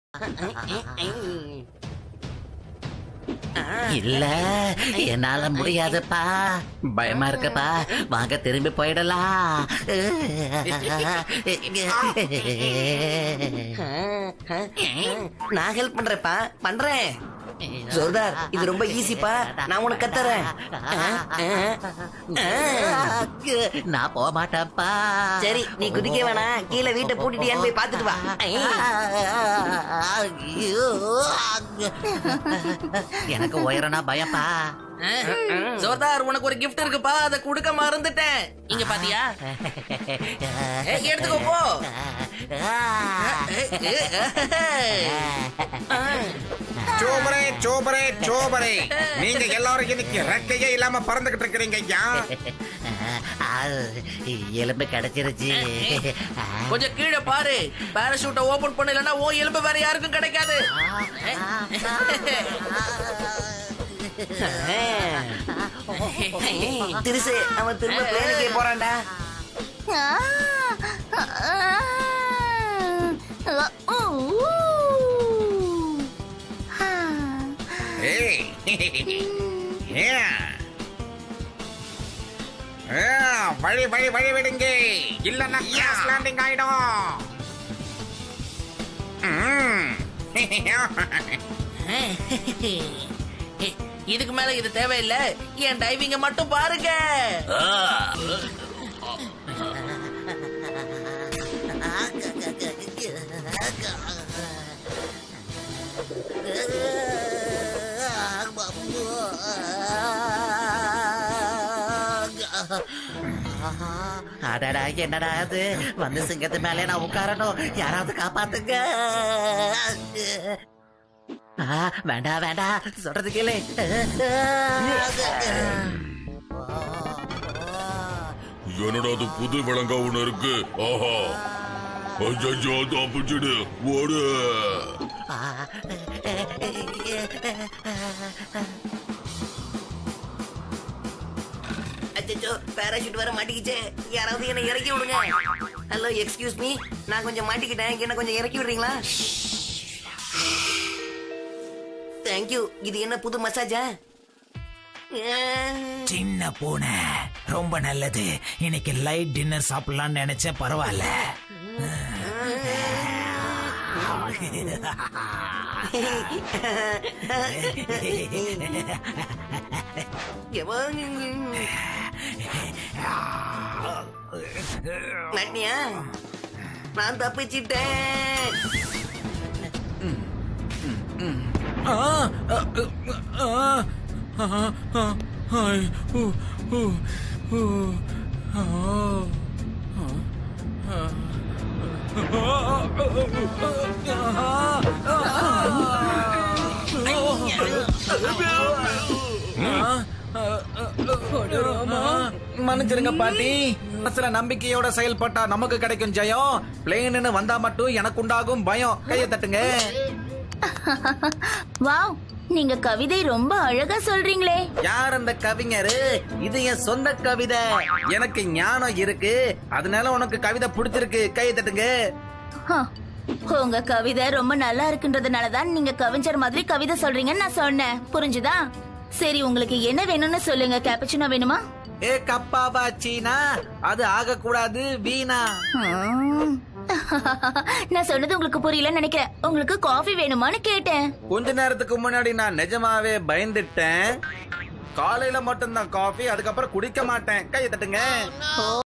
இல்ல என்னால முடியாதுப்பா பயமா இருக்குப்பா வாங்க திரும்பி போயிடலாம் நான் ஹெல்ப் பண்றேன்ப்பா பண்றேன் ஜோர்தார் இது ரொம்ப ஈஸிப்பா நான் உனக்கு கத்துறேன் நான் போக மாட்டேன்ப்பா சரி நீ குதிக்க வேணாம் கீழே வீட்டை பூட்டிட்டியான்னு போய் பாத்துட்டு வா ஐயோ. எனக்கு உயரனா பயப்பா ஜோர்தார் உனக்கு ஒரு gift இருக்குப்பா அதை கொடுக்க மறந்துட்டேன் இங்க பாத்தியா ஏய், எடுத்துக்கோ போ சோபரே சோபரே சோபரே நீங்க எல்லாரும் இன்னைக்கு ரெக்கையே இல்லாம பறந்துகிட்டு இருக்கிறீங்க ஐயா எலும்பு கிடைச்சிருச்சு கொஞ்சம் கீழே பாரு பாராசூட்டை ஓபன் பண்ணலன்னா ஓ எலும்பு வேற யாருக்கும் கிடைக்காது திருசு அவன் திரும்ப பிளேனுக்கே போறான்டா ஏய். ஏ. ஆ, வழி வழி வழி விடுங்க இல்லன்னா கிராஸ் லேண்டிங் ஆயிடும் ம். இதுக்கு மேல இது தேவையில்ல என் டைவிங்க மட்டும் பாருங்க அடடா என்னடா அது வந்து சிங்கத்து மேலே நான் உட்காரணும் யாராவது காப்பாத்துங்க ஆ, வேண்டாம் வேண்டாம் சொல்றது கேளு என்னடா அது புது விலங்கா ஒண்ணு இருக்கு ஆஹா ஐயோ தப்பிச்சுடு ஓடு அச்சோ பேராஷூட் வேற மாட்டிக்கிச்சே யாராவது என்ன இறக்கி விடுங்க ஹலோ எக்ஸ்கியூஸ் மீ நான் கொஞ்சம் மாட்டிக்கிட்டேன் என்ன கொஞ்சம் இறக்கி விடுறீங்களா தேங்க்யூ இது என்ன புது மசாஜா சின்ன பூனை ரொம்ப நல்லது இன்னைக்கு லைட் டின்னர் சாப்பிடலாம்னு நினைச்சேன் பரவாயில்ல நட்னியா நான் தப்பிச்சிட்டேன் ஆ, ஆ, ஆ, ஆ, ஆ, ஐ, ஊ, ஊ, ஊ, ஆ, ஆ, மன்னிச்சிருங்க பாட்டி மனசுல நம்பிக்கையோட செயல்பட்டா நமக்கு கிடைக்கும் ஜெயம் பிளேன்னு வந்தா மட்டும் எனக்கு உண்டாகும் பயம் கையை தட்டுங்க வாவ் நீங்க கவிதை ரொம்ப அழகா சொல்றீங்களே யார் அந்த கவிஞரு இது என் சொந்த கவிதை எனக்கு ஞானம் இருக்கு அதனால உனக்கு கவிதை பிடிச்சிருக்கு கையை தட்டுங்க ஹ, உங்க கவிதை ரொம்ப நல்லா இருக்குன்றதுனாலதான் நீங்க கவிஞர் மாதிரி கவிதை சொல்றீங்கன்னு நான் சொன்னேன் புரிஞ்சுதா சரி உங்களுக்கு என்ன வேணும்னு சொல்லுங்க கேப்பச்சினோ வேணுமா ஏ கப்பாவா சீனா அது ஆகக்கூடாது வீணா ம். நான் சொன்னது உங்களுக்கு புரியலன்னு நினைக்கிறேன் உங்களுக்கு காஃபி வேணுமான்னு கேட்டேன் கொஞ்ச நேரத்துக்கு முன்னாடி நான் நிஜமாவே பயந்துட்டேன் காலையில மட்டும்தான் காஃபி அதுக்கப்புறம் குடிக்க மாட்டேன் கையை தட்டுங்க